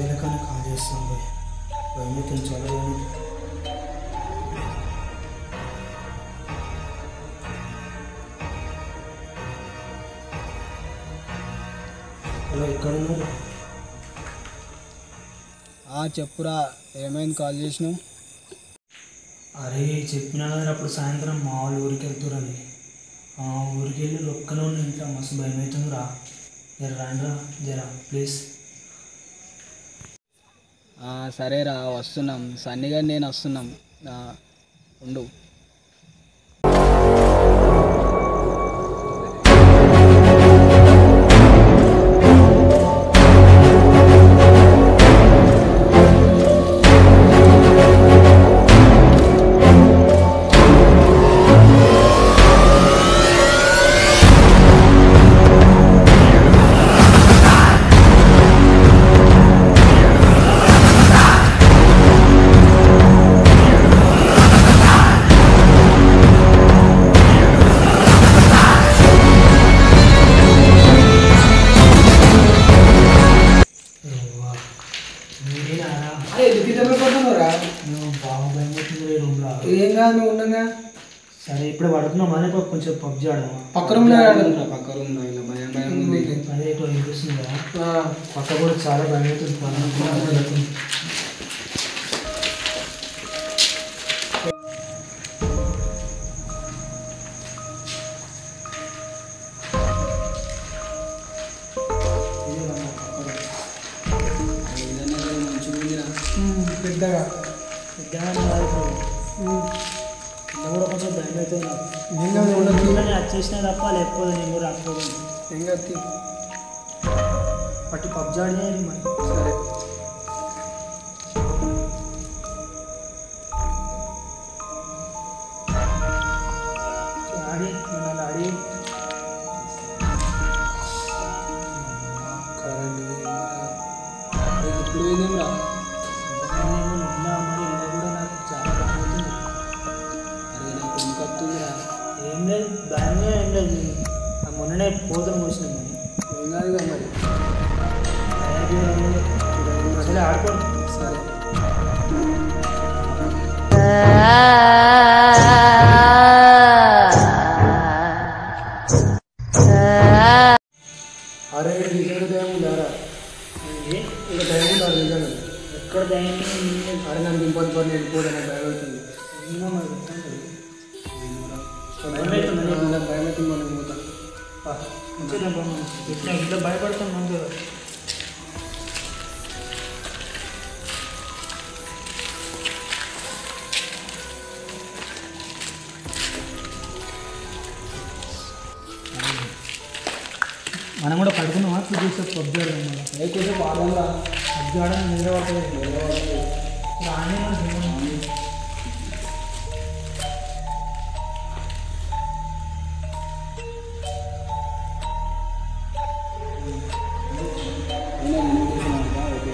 కానీ కాల్ చేస్తాం పోయి భయమవుతుంది చాలా భయమవుతుంది హలో ఎక్కడ ఉన్నారు చెప్పురా ఏమైంది కాల్ చేసినావు అరే చెప్పినా కదా అప్పుడు సాయంత్రం మా వాళ్ళు ఊరికి వెళ్తురని ఆ ఊరికి వెళ్ళి ఒక్కనే ఉన్న ఇంట్లో మస్తు భయం అవుతుంది రా జర రాండ్రా జర ప్లీజ్ ఆ, సరేరా వస్తున్నాం సన్నిగా నేను వస్తున్నాం ఆ, ఉండు మీరేనారా అరే ఎందుకు దెబ్బపడుతున్నావురా నువ్వు బాగా భయం అవుతుంది రూమ్లో ఏం కాదు నువ్వు ఉండగా సరే ఇప్పుడు పడుతున్నాం అనే కొంచెం పబ్జి ఆడదాం పక్క రూమ్లో ఆడుతుంటా పక్క రూమ్లో ఇలా భయం భయం ఉంది అదే ఇట్లా వినిపిస్తుంది కదా ఆ, పక్క కూడా చాలా భయం అవుతుంది పనుకుంటున్నాను. ఏదైనా సరే మంచిగా ఉందిరా. పెద్దగా పెద్దగా కాదు ఇప్పుడు. ఇలా కూడా కొంచెం భయం అవుతుంది నాకు. ఏం కాదు ఉండదు నేను వచ్చేసినా తప్ప లేకపోతే నేను కూడా రాకపోతుంది ఏం కాదు తీ. పట్టు పబ్జి ఆడినాయి మరి సరే ఆడి నన్ను ఆడి కరెంట్ పోయిందిరా. అరే, ఇప్పుడు పోయిందేమిరా నేను నిన్న మరి ఇలా కూడా నాకు చాలా భయం అవుతుంది అరే నాకు ఎందుకు వస్తుందిరా ఏం లేదు భయంగా ఏం లేదు ఆ మొన్ననే పోతం పోసినాం కానీ ఏం కాదు ఇక మరి అసలే ఆడుకోండి సరే అరే నిజంగా దయ్యం ఉందారా ఏ? ఇక దయ్యం ఉందా నిజంగా ఎక్కడ దయ్యం అరే నన్ను ఇంపొద్దు పని వెళ్ళిపోతే నాకు భయం అవుతుంది ఏమో మరి గుర్తుంది. భయం అవుతుంది నాకు భయం అవుతుంది మనం పోతాం పా, మంచిగా పా, ఇట్లా ఇట్లా భయపడతాం మంచిగా మనం కూడా పడుకున్నామా చూసే పబ్జి ఆడదాం మళ్ళీ లేకపోతే వాడంగా పబ్జి ఆడడం నిద్ర పడుతుంది రానే ఉంటుంది. ఓకే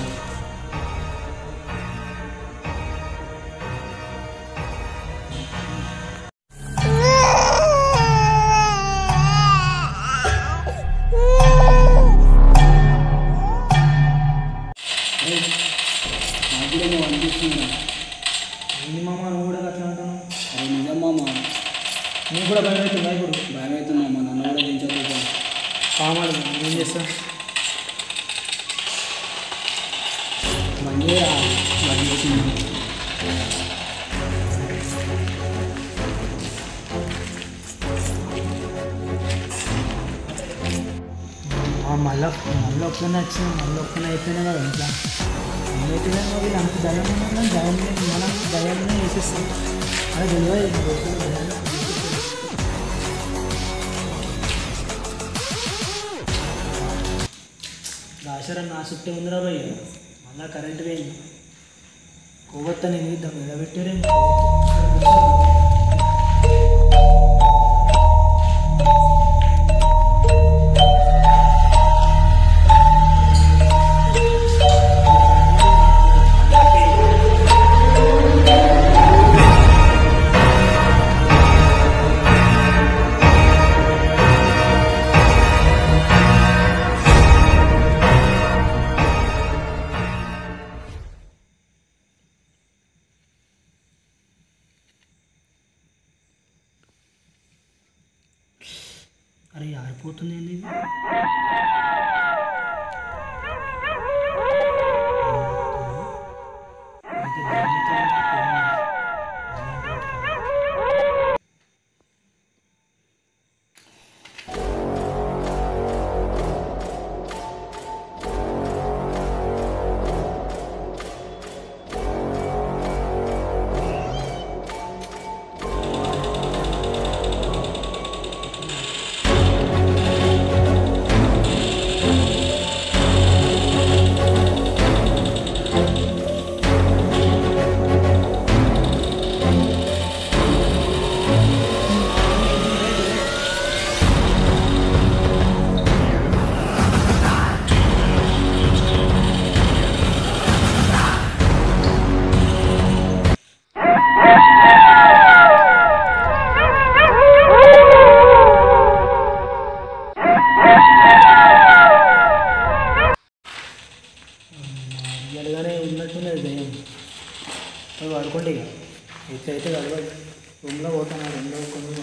నాకు కూడా నువ్వు అనిపిస్తుంది ఏంది మామ నువ్వు కూడా అట్లా అంటున్నావు అరే నిజం మామ నీకు కూడా భయం అవుతుందా ఇప్పుడు భయం అవుతుంది మామ నన్ను కూడా దించకపోతే కామాలి ఏం చేస్తా మంచిగా భయం అవుతుంది మళ్ళీ మళ్ళీ ఒక్కనే వచ్చిన మళ్ళీ ఒక్కనే అయిపోయినా కదా ఇంట్లో ఏమైతే వీళ్ళు అంత దయం ఉన్నా దయం మనం దయాన్ని వేసేస్తాం అదే తెలియదు దాశరం నా చుట్టే ఉందిరా భయ్య మళ్ళా కరెంట్ పోయింది కొవ్వొత్త నేను ఇద్దాం ఎలా పెట్టారే అరే ఆరిపోతుంది ఏంది ఇది? అయితే బాధ్యత రియల్గానే ఉన్నట్టున్నది దయ్యం అవి పడుకోండి ఇక ఎట్లయితే కలవాలి రూమ్లో పోతాను రూమ్లో కొన్ని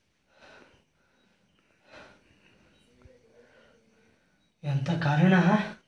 ఎంత కారణా